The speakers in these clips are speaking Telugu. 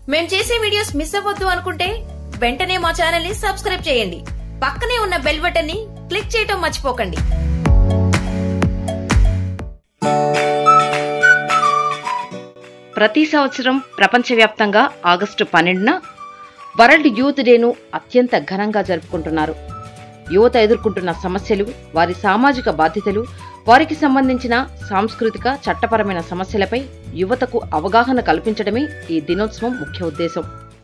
మేం చేసే వీడియోస్ మిస్ అవ్వద్దు అనుకుంటే వెంటనే మా ఛానల్ ని సబ్స్క్రైబ్ చేయండి పక్కనే ఉన్న బెల్ బటన్ ని క్లిక్ చేయటం మర్చిపోకండి ప్రతి సంవత్సరం ప్రపంచవ్యాప్తంగా ఆగస్టు పన్నెండున వరల్డ్ యూత్ డేను అత్యంత ఘనంగా జరుపుకుంటున్నారు యువత ఎదుర్కొంటున్న సమస్యలు వారి సామాజిక బాధ్యతలు వారికి సంబంధించిన సాంస్కృతిక చట్టపరమైన సమస్యలపై యువతకు అవగాహన కల్పించడమే ఈ దినోత్సవం ముఖ్య ఉద్దేశం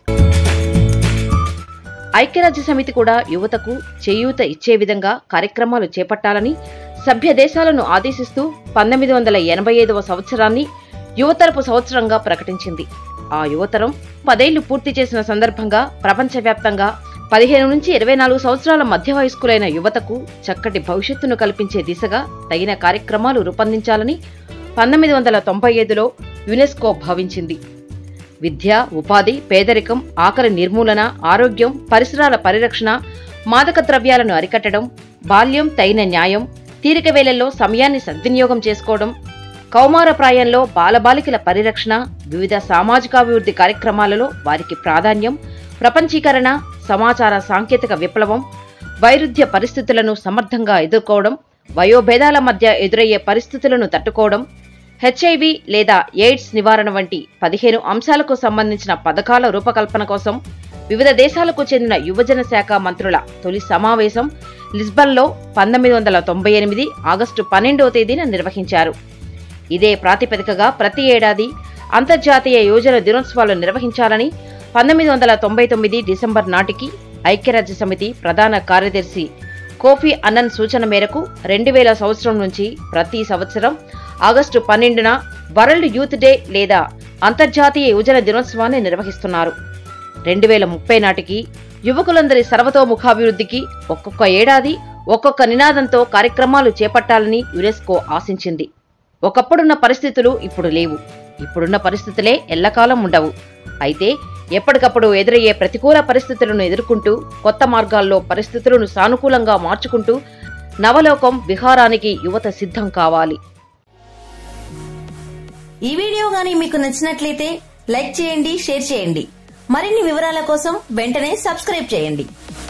ఐక్యరాజ్య సమితి కూడా యువతకు చేయూత ఇచ్చే విధంగా కార్యక్రమాలు చేపట్టాలని సభ్య దేశాలను ఆదేశిస్తూ పంతొమ్మిది వందల ఎనభై ఐదవ సంవత్సరాన్ని యువతరపు సంవత్సరంగా ప్రకటించింది ఆ యువతరం పదేళ్లు పూర్తి చేసిన సందర్భంగా ప్రపంచవ్యాప్తంగా పదిహేను నుంచి ఇరవై నాలుగు సంవత్సరాల మధ్య వయస్కులైన యువతకు చక్కటి భవిష్యత్తును కల్పించే దిశగా తగిన కార్యక్రమాలు రూపొందించాలని పంతొమ్మిది వందల తొంభై ఐదులో యునెస్కో భావించింది విద్య ఉపాధి పేదరికం ఆకలి నిర్మూలన ఆరోగ్యం పరిసరాల పరిరక్షణ మాదక ద్రవ్యాలను అరికట్టడం బాల్యం తగిన న్యాయం తీరిక వేళల్లో సమయాన్ని సద్వినియోగం చేసుకోవడం కౌమార ప్రాయంలో బాలబాలికల పరిరక్షణ వివిధ సామాజికాభివృద్ధి కార్యక్రమాలలో వారికి ప్రాధాన్యం ప్రపంచీకరణ సమాచార సాంకేతిక విప్లవం వైరుధ్య పరిస్థితులను సమర్థంగా ఎదుర్కోవడం వయోభేదాల మధ్య ఎదురయ్యే పరిస్థితులను తట్టుకోవడం హెచ్ఐవి లేదా ఎయిడ్స్ నివారణ వంటి పదిహేను అంశాలకు సంబంధించిన పథకాల రూపకల్పన కోసం వివిధ దేశాలకు చెందిన యువజన శాఖ మంత్రుల తొలి సమావేశం లిస్బన్లో పంతొమ్మిది వందల తొంభై ఎనిమిది ఆగస్టు పన్నెండవ తేదీన నిర్వహించారు ఇదే ప్రాతిపదికగా ప్రతి ఏడాది అంతర్జాతీయ యోజన దినోత్సవాలు నిర్వహించాలని పంతొమ్మిది వందల తొంభై తొమ్మిది డిసెంబర్ నాటికి ఐక్యరాజ్య సమితి ప్రధాన కార్యదర్శి కోఫీ అన్నన్ సూచన మేరకు రెండు వేల సంవత్సరం నుంచి ప్రతి సంవత్సరం ఆగస్టు పన్నెండున వరల్డ్ యూత్ డే లేదా అంతర్జాతీయ యువజన దినోత్సవాన్ని నిర్వహిస్తున్నారు రెండు వేల ముప్పై నాటికి యువకులందరి సర్వతోముఖాభివృద్ధికి ఒక్కొక్క ఏడాది ఒక్కొక్క నినాదంతో కార్యక్రమాలు చేపట్టాలని యునెస్కో ఆశించింది ఒకప్పుడున్న పరిస్థితులు ఇప్పుడు లేవు ఇప్పుడున్న పరిస్థితులే ఎల్లకాలం ఉండవు అయితే ఎప్పటికప్పుడు ఎదురయ్యే ప్రతికూల పరిస్థితులను ఎదుర్కొంటూ కొత్త మార్గాల్లో పరిస్థితులను సానుకూలంగా మార్చుకుంటూ నవలోకం విహారానికి యువత సిద్ధం కావాలి ఈ వీడియో గానీ మీకు నచ్చినట్లయితే లైక్ చేయండి షేర్ చేయండి మరిన్ని వివరాల కోసం వెంటనే సబ్స్క్రైబ్ చేయండి